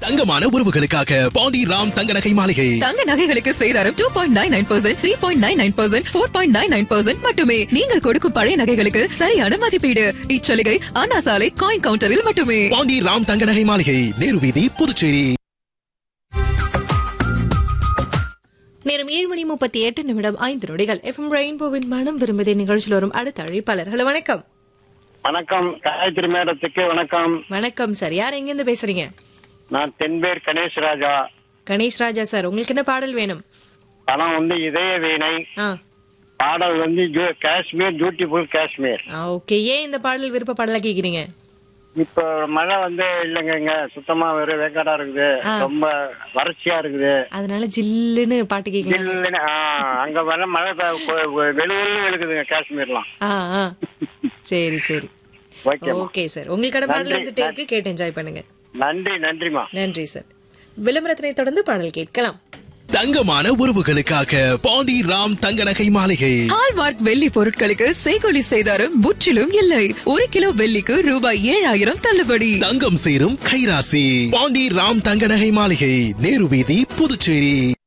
தங்கமான உறவுகளுக்காக பாண்டி ராம் தங்க நகை மாளிகை தங்க நகைகளுக்கு சேதாரம் two point nine nine percent three point nine nine percent four point nine nine percent மட்டுமே நீங்கள் கொடுக்கும் பழைய நகைகளுக்கு சரியான மதிப்பீடு இச்சலுகை அண்ணா சாலை காயின் கவுண்டரில் மட்டுமே பாண்டி ராம் தங்க நகை மாளிகை நேரு வீதி புதுச்சேரி நேரம் ஏழு மணி முப்பத்தி எட்டு நிமிடம் ஐந்து நொடிகள் எஃப்எம் ரெயின்போவின் மனம் விரும்புதே நிகழ்ச்சியில் வரும் அடுத்த அழைப்பாளர் ஹலோ வணக்கம் வணக்கம் காயத்ரி மேடத்துக்கு வணக்கம் வணக்கம் சார் யார் எங்கிருந்து பேசுறீங்க நான் தென்பேர் கணேஷ் ராஜா கணேஷ் ராஜா சார் உங்களுக்கு என்ன பாடல் வேணும் படம் வந்து இதய வீணை ஆ பாடல் வந்து ஜூ- காஷ்மீர் பியூட்டிஃபுல் காஷ்மீர் ஓகே ஏன் இந்த பாடல் விருப்ப பாடலா கேக்குறீங்க இப்போ மழை வந்து இல்லைங்க இங்க சுத்தமா வெறும் வேக்காடா இருக்குது ரொம்ப வறட்சியா இருக்குது அதனால ஜில்லுன்னு பாட்டு கேட்கலாம் ஜில்லுன்னு, ஆ, அங்க வர மழை வெளியூர்ல இருக்குதுங்க காஷ்மீர்லாம் ஆ ஆ சரி சரி ஓகேம்மா ஓகே சார் உங்களுக்கான பாடல் நன்றி. வந்துட்டே இருக்கு கேட்டு என்ஜாய் பண்ணுங்க நன்றி நன்றிமா நன்றி சார் விளம்பரத்தினை தொடர்ந்து பாடல் கேட்கலாம் தங்கமான உறவுகளுக்காக பாண்டி ராம் தங்க நகை மாளிகை ஹால்மார்க் வெள்ளி பொருட்களுக்கு செய்கொலி சேதாரம் முற்றிலும் இல்லை ஒரு கிலோ வெள்ளிக்கு ரூபாய் ஏழாயிரம் தள்ளுபடி தங்கம் சேரும் கைராசி பாண்டி ராம் தங்க நகை மாளிகை நேரு வீதி புதுச்சேரி